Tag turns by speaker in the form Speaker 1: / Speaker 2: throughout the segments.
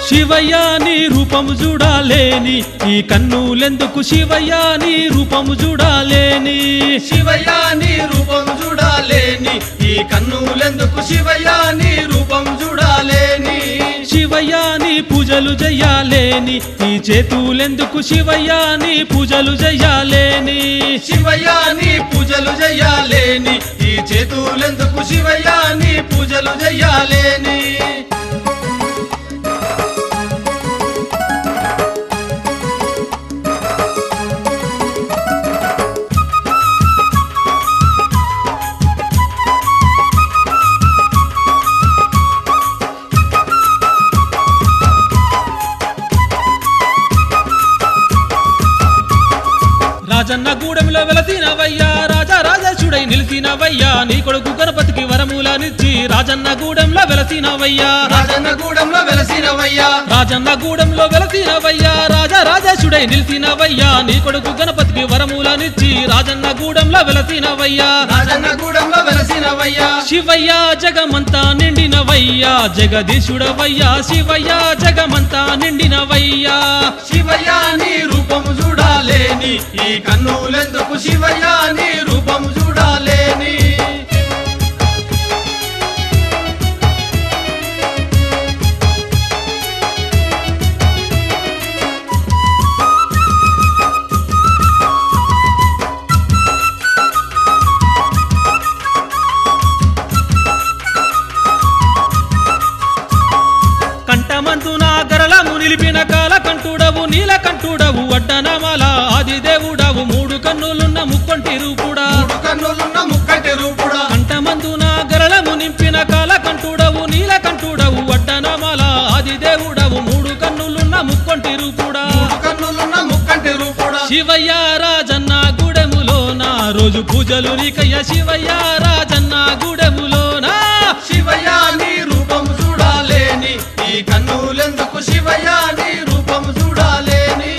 Speaker 1: శివయ్య నీ రూపము చూడాలేని ఈ కన్నులెందుకు శివయ్య నీ రూపము చూడాలేని
Speaker 2: శివయ్య నీ రూపం చూడాలేని ఈ కన్నులెందుకు శివయ్య నీ రూపం చూడాలేని
Speaker 1: శివయ్య నీ పూజలు చెయ్యాలేని ఈ చేతులెందుకు శివయ్య నీ పూజలు చెయ్యాలేని
Speaker 2: శివయ్య నీ పూజలు చెయ్యాలేని ఈ చేతులెందుకు శివయ్య నీ పూజలు చెయ్యాలేని
Speaker 1: రాజన్న గూడెంలో వెలసినవయ్యా రాజా రాజేశుడై నిలిచినవయ్యా నీ కొడుకు గణపతికి వరములనిచ్చి రాజన్న గూడెంలో వెలసినవయ్యా
Speaker 2: రాజన్న గూడెంలో వెలసినవయ్యా
Speaker 1: రాజన్న గూడెంలో వెలసినవయ్యా రాజా రాజేశుడై నిలిచినవయ్యా నీ కొడుకు గణపతికి వరములనిచ్చి రాజన్న గూడెంలో వెలసినవయ్యా
Speaker 2: రాజన్న గూడెంలో వెలసినవయ్యా
Speaker 1: శివయ్య జగమంతా నిండినవయ్యా జగదీశుడవయ్యా శివయ్య జగమంతా నిండినవయ్యా
Speaker 2: శివయ్య నీ రూపము చూడాలేని ఈ కన్నులెందుకు శివయ్య నీ రూపము చూడాలేని
Speaker 1: కంఠమంతున గరళము నిలిపిన కాల కంఠుడవు నీల కంఠుడవు అడ్డనమల ఆది దేవుడవు మూడు కన్నులున్న ముక్కొంటి రూపుడా
Speaker 2: మూడు కన్నులున్న ముక్కటి రూపుడా
Speaker 1: కంఠమందున గరళము నింపిన కాల కంఠుడవు నీల కంఠుడవు అడ్డనమల ఆది దేవుడవు మూడు కన్నులున్న ముక్కొంటి రూపుడా
Speaker 2: మూడు కన్నులున్న ముక్కంటి రూపుడా
Speaker 1: శివయ్య రాజన్న గూడెములోన రోజు పూజలు నీకయ్య శివయ్య రాజన్న గూడెములోన
Speaker 2: శివయ్య నీ రూపము చూడాలేని ఈ కన్నులెందుకు శివయ్య నీ రూపము చూడాలేని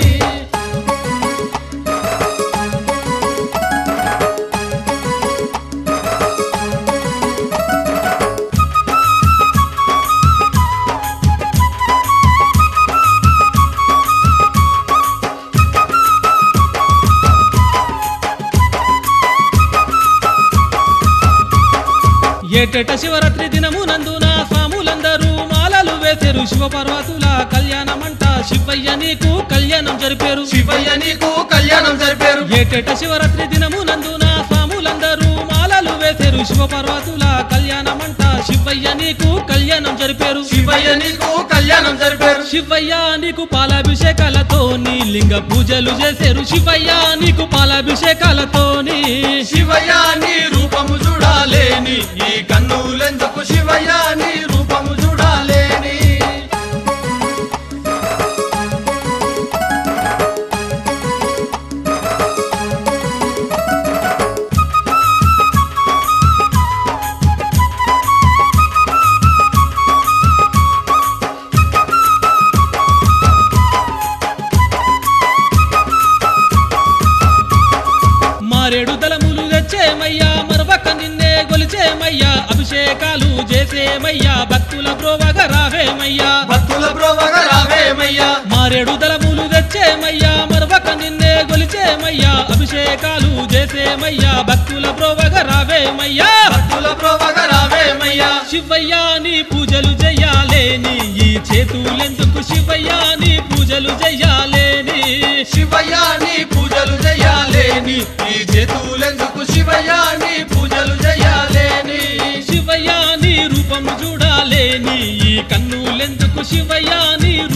Speaker 1: ఏటేట శివరాత్రి దినము నందున స్వాములందరూ మాలలు వేసెరు శివపర్వతుల కళ్యాణమంట శివయ్య నీకు కళ్యాణం జరిపారు
Speaker 2: శివయ్య నీకు కళ్యాణం జరిపారు
Speaker 1: ఏటేట శివరాత్రి దినము నందున స్వాములందరూ మాలలు వేసెరు శివపర్వతుల కళ్యాణమంట శివయ్య నీకు కళ్యాణం జరిపారు
Speaker 2: శివయ్య నీకు కళ్యాణం జరిపారు
Speaker 1: శివయ్య నీకు పాలాభిషేకాలతోని లింగ పూజలు చేశారు శివయ్య నీకు పాలాభిషేకాలతోని
Speaker 2: శివయ్య నీ రూపము చూడాలేని ఈ కన్నులెందుకు శివయ్య నీ రూపము చూడాలేని
Speaker 1: మారేడు దళములు తెచ్చేమయ్యా మరవక నిన్నే గొలిచేమయ్యా అభిషేకాలు చేసేమయ్యా భక్తుల ప్రోవగా రావేమయ్యా
Speaker 2: భక్తుల ప్రోవగా రావేమయ్యా
Speaker 1: మారేడు దళములు తెచ్చేమయ్యా మరవక నిన్నే గొలిచేమయ్యా అభిషేకాలు చేసేమయ్యా భక్తుల ప్రోవగా రావేమయ్యా
Speaker 2: భక్తుల ప్రోవగా రావేమయ్యా
Speaker 1: శివయ్య నీ పూజలు చెయ్యాలేని ఈ చేతులెందుకు శివయ్య నీ పూజలు చెయ్యాలేని
Speaker 2: శివయ్య నీ పూజలు చేయాలేని ఈ చేతులెందుకు శివయ్య నీ పూజలు చేయాలేని
Speaker 1: శివయ్య నీ రూపము చూడాలేని ఈ కన్నులెందుకు శివయ్య నీ